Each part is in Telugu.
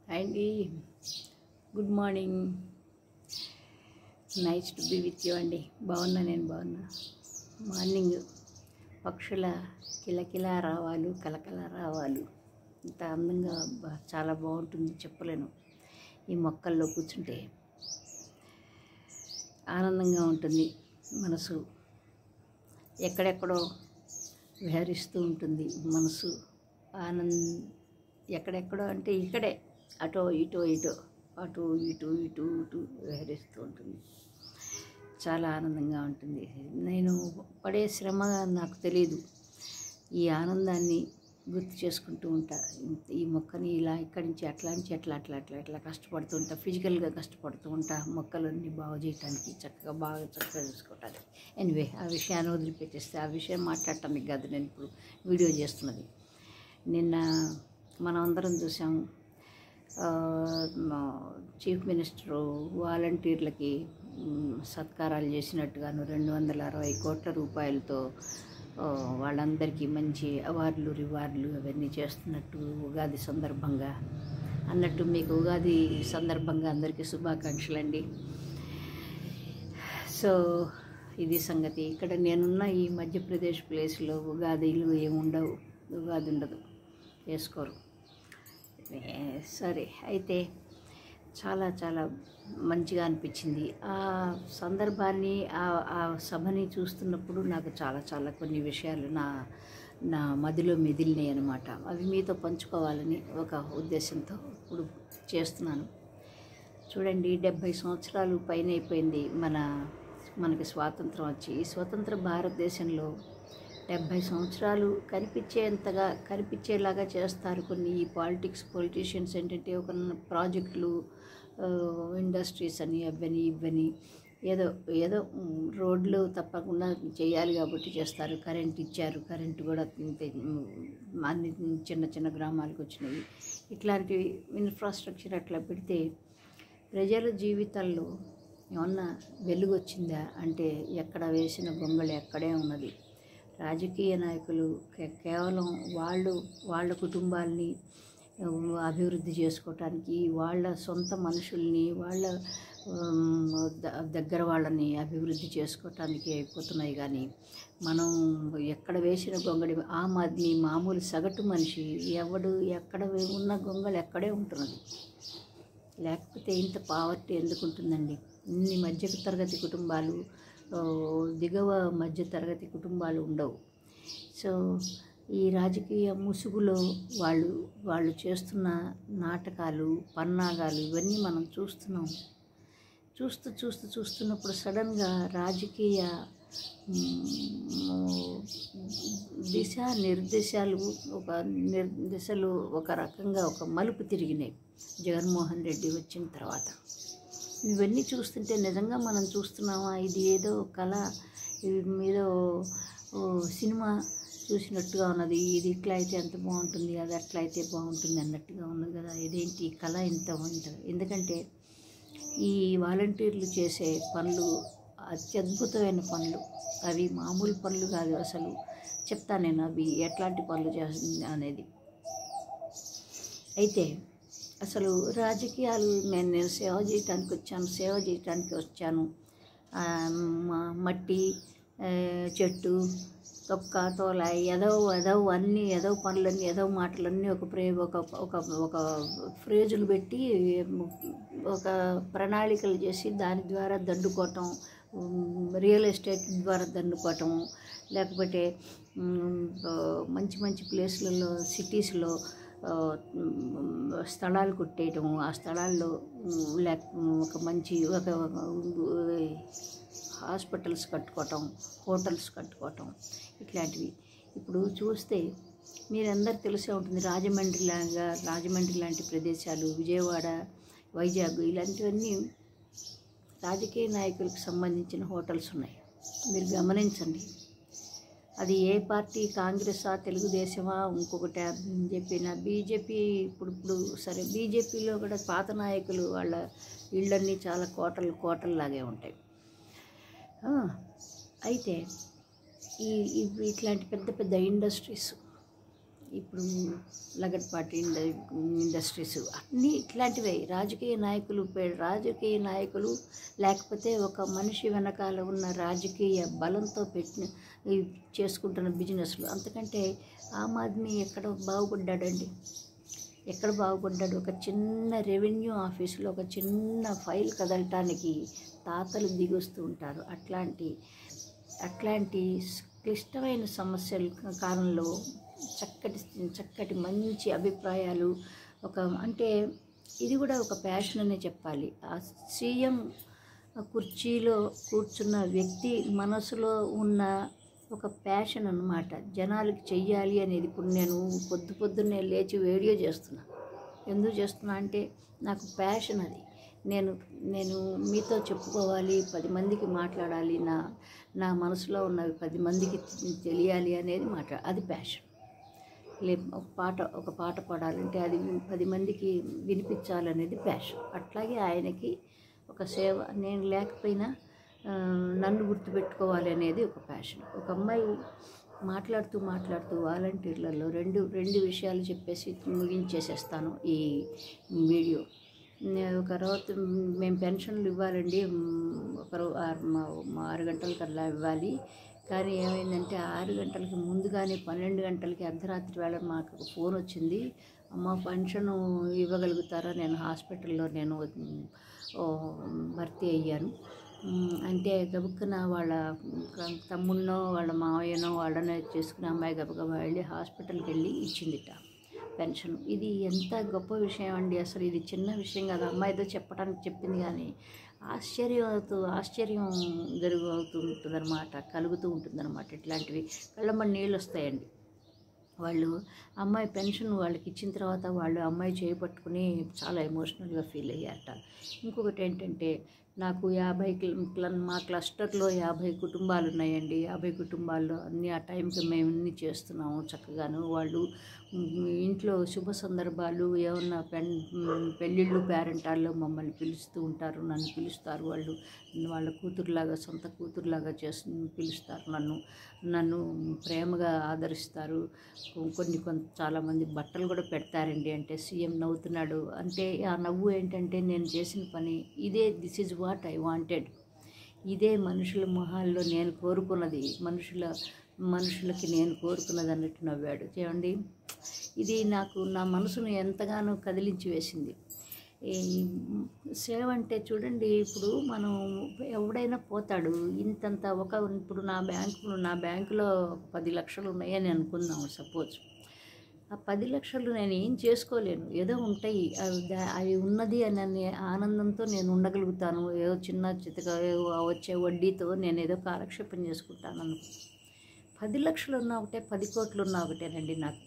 అండి good morning nice to be with you అండి బాగున్నా నేను బాగున్నా మార్నింగ్ పక్షుల కిలకిల రావాలు కలకల రావాలు ఇంత అందంగా బా- చాలా బాగుంటుంది చెప్పలేను ఈ మొక్కల్లో కూర్చుంటే ఆనందంగా ఉంటుంది మనసు ఎక్కడెక్కడో విహరిస్తూ ఉంటుంది మనసు ఆనంద్ ఎక్కడెక్కడో అంటే ఇక్కడే అటో ఇటో ఇటో అటు ఇటు ఇటు ఇటు విహరిస్తూ ఉంటుంది చాలా ఆనందంగా ఉంటుంది నేను పడే శ్రమ నాకు తెలియదు ఈ ఆనందాన్ని గుర్తు చేసుకుంటూ ఉంటా ఈ మొక్కని ఇలా ఇక్కడి నుంచి అట్లా నుంచి అట్లా అట్లా అట్లా అట్లా కష్టపడుతూ ఉంటా ఫిజికల్గా కష్టపడుతూ ఉంటా మొక్కలన్నీ బాగు చేయటానికి చక్కగా బాగా చక్కగా చూసుకోవటానికి ఎనివే ఆ విషయాన్ని వదిలిపెట్టేస్తే ఆ విషయం మాట్లాడటానికి కాదు నేను ఇప్పుడు వీడియో చేస్తున్నది నిన్న మనం అందరం చూసాం ఆ, మా చీఫ్ మినిస్టరు వాలంటీర్లకి మ్, సత్కారాలు చేసినట్టుగాను రెండు వందల అరవై కోట్ల రూపాయలతో ఆ, వాళ్ళందరికీ మంచి అవార్డులు రివార్డులు అవన్నీ చేస్తున్నట్టు ఉగాది సందర్భంగా అన్నట్టు మీకు ఉగాది సందర్భంగా అందరికీ శుభాకాంక్షలు అండి సో ఇది సంగతి ఇక్కడ నేనున్న ఈ మధ్యప్రదేశ్ ప్లేస్లో ఉగాదిలు ఏముండవు ఉగాది ఉండదు చేసుకోరు ఏ, సరే అయితే చాలా చాలా మంచిగా అనిపించింది ఆ సందర్భాన్ని ఆ ఆ సభని చూస్తున్నప్పుడు నాకు చాలా చాలా కొన్ని విషయాలు నా నా మదిలో మెదిలినాయి అనమాట అవి మీతో పంచుకోవాలని ఒక ఉద్దేశంతో ఇప్పుడు చేస్తున్నాను చూడండి డెబ్భై సంవత్సరాలు పైన అయిపోయింది మన మనకి స్వాతంత్రం వచ్చి ఈ స్వతంత్ర భారతదేశంలో డెబ్భై సంవత్సరాలు కనిపించేంతగా కనిపించేలాగా చేస్తారు కొన్ని ఈ పాలిటిక్స్ పొలిటీషియన్స్ ఏంటంటే ఒక ప్రాజెక్టులు ఇండస్ట్రీస్ అని అవని ఇవని ఏదో ఏదో మ్, రోడ్లు తప్పకుండా చేయాలి కాబట్టి చేస్తారు కరెంట్ ఇచ్చారు కరెంట్ కూడా ఇంతే, మ్, అన్ని చిన్న చిన్న గ్రామాలకు వచ్చినాయి ఇట్లాంటి ఇన్ఫ్రాస్ట్రక్చర్ అట్లా పెడితే ప్రజల జీవితాల్లో ఏమన్నా వెలుగు వచ్చిందా అంటే ఎక్కడ వేసిన గొంగళి ఎక్కడే ఉన్నది రాజకీయ నాయకులు కే- కేవలం వాళ్ళు వాళ్ళ కుటుంబాల్ని ఆ, అభివృద్ధి చేసుకోవటానికి వాళ్ళ సొంత మనుషుల్ని వాళ్ళ ఉమ్, ద- దగ్గర వాళ్ళని అభివృద్ధి చేసుకోవటానికి అయిపోతున్నాయి కానీ మనం ఎక్కడ వేసిన గొంగడి ఆ మాదిరి మామూలు సగటు మనిషి ఎవడు ఎక్కడ వే- ఉన్న గొంగళి ఎక్కడే ఉంటున్నది లేకపోతే ఇంత పావర్టీ ఎందుకు ఉంటుందండి ఇన్ని మధ్య తరగతి కుటుంబాలు ఆ, దిగువ మధ్య తరగతి కుటుంబాలు ఉండవు సో ఈ రాజకీయ ముసుగులో వాళ్ళు వాళ్ళు చేస్తున్న నాటకాలు పన్నాగాలు ఇవన్నీ మనం చూస్తున్నాం చూస్తూ చూస్తూ చూస్తున్నప్పుడు సడన్గా రాజకీయ మ్, దిశ నిర్దేశాలు ఒక నిర్దిశలు ఒక రకంగా ఒక మలుపు తిరిగినాయి జగన్మోహన్ రెడ్డి వచ్చిన తర్వాత ఇవన్నీ చూస్తుంటే నిజంగా మనం చూస్తున్నామా ఇది ఏదో కళ ఇది ఏదో ఓ సినిమా చూసినట్టుగా ఉన్నది ఇది ఇట్లా అయితే ఎంత బాగుంటుంది అది అట్లా అయితే బాగుంటుంది అన్నట్టుగా ఉన్నది కదా ఇదేంటి ఈ కళ ఇంత ఉంటుంది ఎందుకంటే ఈ వాలంటీర్లు చేసే పనులు అత్యద్భుతమైన పనులు అవి మామూలు పనులు కాదు అసలు చెప్తా నేను అవి ఎట్లాంటి పనులు చేస్తుంది అనేది అయితే అసలు రాజకీయాలు నేను నేను సేవ చేయటానికి వచ్చాను సేవ చేయటానికి వచ్చాను ఆ, మ- మట్టి ఆ, చెట్టు తొక్క తోల ఎదవ ఎదవ అన్నీ ఎదవ పనులన్నీ ఎదవ మాటలన్నీ ఒక ప్రే ఒక ఒక ఒక ఫ్రేజులు పెట్టి ఒక ప్రణాళికలు చేసి దాని ద్వారా దండుకోవటం ఉమ్, రియల్ ఎస్టేట్ ద్వారా దండుకోవటం లేకపోతే ఉమ్, ఆ, మంచి మంచి ప్లేస్లలో సిటీస్లో ఆ, ఉమ్, స్థలాలు కొట్టేయటం ఆ స్థలాల్లో ఉమ్, లేక ఒక మంచి ఒక ఒక, హాస్పిటల్స్ కట్టుకోవటం హోటల్స్ కట్టుకోవటం ఇట్లాంటివి ఇప్పుడు చూస్తే మీరందరు తెలిసే ఉంటుంది రాజమండ్రి లాగా రాజమండ్రి లాంటి ప్రదేశాలు విజయవాడ వైజాగ్ ఇలాంటివన్నీ రాజకీయ నాయకులకు సంబంధించిన హోటల్స్ ఉన్నాయి మీరు గమనించండి అది ఏ పార్టీ కాంగ్రెసా తెలుగుదేశమా ఇంకొకటి చెప్పిన బీజేపీ ఇప్పుడు ఇప్పుడు సరే బీజేపీలో కూడా పాత నాయకులు వాళ్ళ ఇళ్ళన్నీ చాలా కోటలు కోటల్లాగే ఉంటాయి ఆ, అయితే ఈ ఇవి ఇట్లాంటి పెద్ద పెద్ద ఇండస్ట్రీస్ ఇప్పుడు లగడ్పాటి ఇండ ఇండస్ట్రీస్ అన్నీ ఇట్లాంటివే రాజకీయ నాయకులు పె- రాజకీయ నాయకులు లేకపోతే ఒక మనిషి వెనకాల ఉన్న రాజకీయ బలంతో పెట్టిన ఈ చేసుకుంటున్న బిజినెస్లు అంతకంటే ఆమ్ ఆద్మీ ఎక్కడ బాగుపడ్డాడండి ఎక్కడ బాగుపడ్డాడు ఒక చిన్న రెవెన్యూ ఆఫీసులో ఒక చిన్న ఫైల్ కదలటానికి తాతలు దిగొస్తూ ఉంటారు అట్లాంటి అట్లాంటి క్లిష్టమైన సమస్యల కాలంలో చక్కటి చక్కటి మంచి అభిప్రాయాలు ఒక అంటే ఇది కూడా ఒక ప్యాషన్ అనే చెప్పాలి ఆ సీఎం కుర్చీలో కూర్చున్న వ్యక్తి మనసులో ఉన్న ఒక ప్యాషన్ అన్నమాట జనాలకి చెయ్యాలి అనేది ఇప్పుడు నేను పొద్దు పొద్దున్నే లేచి వీడియో చేస్తున్నా ఎందుకు చేస్తున్నా అంటే నాకు ప్యాషన్ అది నేను నేను మీతో చెప్పుకోవాలి పది మందికి మాట్లాడాలి నా నా మనసులో ఉన్నవి పది మందికి తెలియాలి అనేది మాట్లా అది ప్యాషన్ లే ఒక పాట ఒక పాట పాడాలంటే అది పది మందికి వినిపించాలనేది ప్యాషన్ అట్లాగే ఆయనకి ఒక సేవ నేను లేకపోయినా ఆ, నన్ను గుర్తుపెట్టుకోవాలి అనేది ఒక ప్యాషన్ ఒక అమ్మాయి మాట్లాడుతూ మాట్లాడుతూ వాలంటీర్లలో రెండు రెండు విషయాలు చెప్పేసి ముగించేసేస్తాను ఈ వీడియో నే- ఒక రోజు మేము పెన్షన్లు ఇవ్వాలండి మ్, ఒకరు ఆరు- మా మా ఆరు గంటల కల్లా ఇవ్వాలి కానీ ఏమైందంటే ఆరు గంటలకి ముందుగానే పన్నెండు గంటలకి అర్ధరాత్రి వేళ మాకు ఒక ఫోన్ వచ్చింది అమ్మ పెన్షన్ ఇవ్వగలుగుతారా నేను హాస్పిటల్లో నేను మ్, ఓ, భర్తీ అయ్యాను మ్, అంటే గబుక్కున వాళ్ళ తమ్ముడినో వాళ్ళ మావయ్యనో వాళ్ళనో చేసుకుని అమ్మాయి గబగబా వెళ్ళి హాస్పిటల్కి వెళ్ళి ఇచ్చిందిట పెన్షన్ ఇది ఎంత గొప్ప విషయం అండి అసలు ఇది చిన్న విషయం కాదు అమ్మాయితో చెప్పడానికి చెప్పింది కానీ ఆశ్చర్యం అవుతూ ఆశ్చర్యం జరుగు అవుతూ ఉంటుందన్నమాట కలుగుతూ ఉంటుందన్నమాట ఇట్లాంటివి కళ్ళమ్మ నీళ్ళు వస్తాయండి వాళ్ళు అమ్మాయి పెన్షన్ వాళ్ళకి ఇచ్చిన తర్వాత వాళ్ళు అమ్మాయి చేపట్టుకుని చాలా ఎమోషనల్గా ఫీల్ అయ్యారట ఇంకొకటి ఏంటంటే నాకు యాభై క్ల- క్ల- మా క్లస్టర్లో యాభై కుటుంబాలు ఉన్నాయండి యాభై కుటుంబాల్లో అన్ని ఆ టైంకి మేము అన్ని చేస్తున్నాము చక్కగాను వాళ్ళు మ్, ఇంట్లో శుభ సందర్భాలు ఏమన్నా పెన్ మ్, పెళ్ళిళ్ళు పేరెంటాల్లో మమ్మల్ని పిలుస్తూ ఉంటారు నన్ను పిలుస్తారు వాళ్ళు వాళ్ళ కూతురులాగా సొంత కూతురులాగా చేసి పిలుస్తారు నన్ను నన్ను ప్రేమగా ఆదరిస్తారు కొ- కొన్ని కొంత చాలామంది బట్టలు కూడా పెడతారండి అంటే సీఎం నవ్వుతున్నాడు అంటే ఆ నవ్వు ఏంటంటే నేను చేసిన పని ఇదే this is what I wanted ఇదే మనుషుల మొహాల్లో నేను కోరుకున్నది మనుషుల మనుషులకి నేను కోరుకున్నది అన్నట్టు నవ్వాడు చూడండి ఇది నాకు నా మనసును ఎంతగానో కదిలించి వేసింది ఈ సేవ అంటే చూడండి ఇప్పుడు మనం ఎవడైనా పోతాడు ఇంతంత ఒక ఇప్పుడు నా బ్యాంకు నా బ్యాంకులో ఒక పది లక్షలు ఉన్నాయని అనుకుందాం సపోజ్ ఆ పది లక్షలు నేను ఏం చేసుకోలేను ఏదో ఉంటాయి అవి దా- అవి ఉన్నది అని అనే ఆనందంతో నేను ఉండగలుగుతాను ఏదో చిన్న చితక ఏదో వచ్చే వడ్డీతో నేను ఏదో కాలక్షేపం చేసుకుంటాను అనుకో పది లక్షలు ఉన్నా ఒకటే పది కోట్లు ఉన్నా ఒకటేనండి నాకు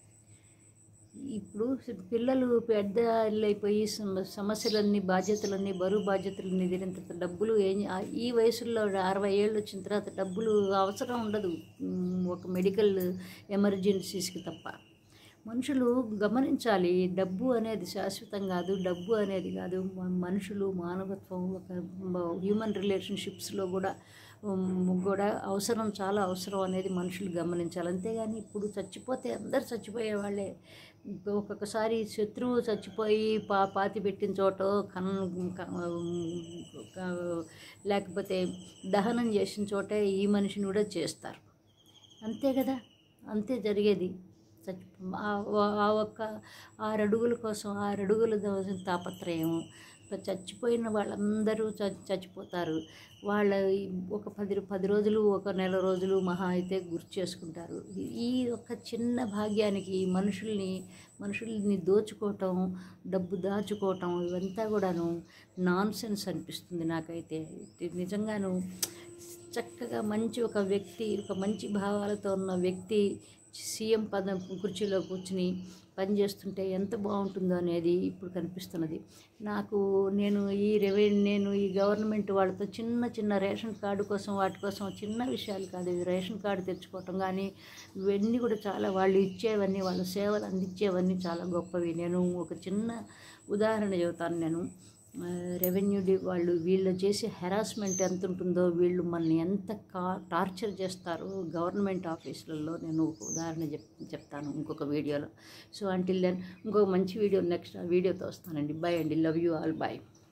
ఇప్పుడు పిల్లలు పెద్ద అయిపోయి సమ- సమస్యలన్నీ బాధ్యతలన్నీ బరువు బాధ్యతలన్నీ తీరినంత డబ్బులు ఏం ఆ- ఈ వయసులో అరవై ఏళ్ళు వచ్చిన తర్వాత డబ్బులు అవసరం ఉండదు ఉమ్, ఒక మెడికల్ ఎమర్జెన్సీస్కి తప్ప మనుషులు గమనించాలి డబ్బు అనేది శాశ్వతం కాదు డబ్బు అనేది కాదు మ- మనుషులు మానవత్వం ఒక హ్యూమన్ రిలేషన్షిప్స్లో కూడా ఉమ్, కూడా అవసరం చాలా అవసరం అనేది మనుషులు గమనించాలి అంతేగాని ఇప్పుడు చచ్చిపోతే అందరు చచ్చిపోయే వాళ్ళే ఒక్కొక్కసారి శత్రువు చచ్చిపోయి పా పాతి పెట్టిన చోట కన్ క- క- లేకపోతే దహనం చేసిన చోటే ఈ మనిషిని కూడా చేస్తారు అంతే కదా అంతే జరిగేది చచ్చి ఆ- ఆ ఒక్క ఆరు అడుగుల కోసం ఆరు అడుగుల కోసం తాపత్రయం చచ్చిపోయిన వాళ్ళందరూ చ- చచ్చిపోతారు వాళ్ళ ఈ ఒక పది పది రోజులు ఒక నెల రోజులు మహా అయితే గుర్తు చేసుకుంటారు ఈ- ఈ ఒక చిన్న భాగ్యానికి మనుషుల్ని మనుషుల్ని దోచుకోవటం డబ్బు దాచుకోవటం ఇవంతా కూడాను నాన్ సెన్స్ అనిపిస్తుంది నాకైతే ఇది నిజంగాను చక్కగా మంచి ఒక వ్యక్తి ఒక మంచి భావాలతో ఉన్న వ్యక్తి సీఎం పదం కుర్చీలో కూర్చుని పనిచేస్తుంటే ఎంత బాగుంటుందో అనేది ఇప్పుడు కనిపిస్తున్నది నాకు నేను ఈ రెవెన్యూ నేను ఈ గవర్నమెంట్ వాళ్ళతో చిన్న చిన్న రేషన్ కార్డు కోసం వాటి కోసం చిన్న విషయాలు కాదు ఇవి రేషన్ కార్డు తెచ్చుకోవటం కానీ ఇవన్నీ కూడా చాలా వాళ్ళు ఇచ్చేవన్నీ వాళ్ళ సేవలు అందించేవన్నీ చాలా గొప్పవి నేను ఒక చిన్న ఉదాహరణ చెబుతాను నేను రెవెన్యూ డి వాళ్ళు వీళ్ళు చేసే హెరాస్మెంట్ ఎంత ఉంటుందో వీళ్ళు మనల్ని ఎంత కా టార్చర్ చేస్తారో గవర్నమెంట్ ఆఫీసులలో నేను ఒక ఉదాహరణ చెప్ చెప్తాను ఇంకొక వీడియోలో సో అంటిల్ దెన్ ఇంకొక మంచి వీడియో నెక్స్ట్ వీడియోతో వస్తానండి బాయ్ అండి లవ్ యూ ఆల్ బాయ్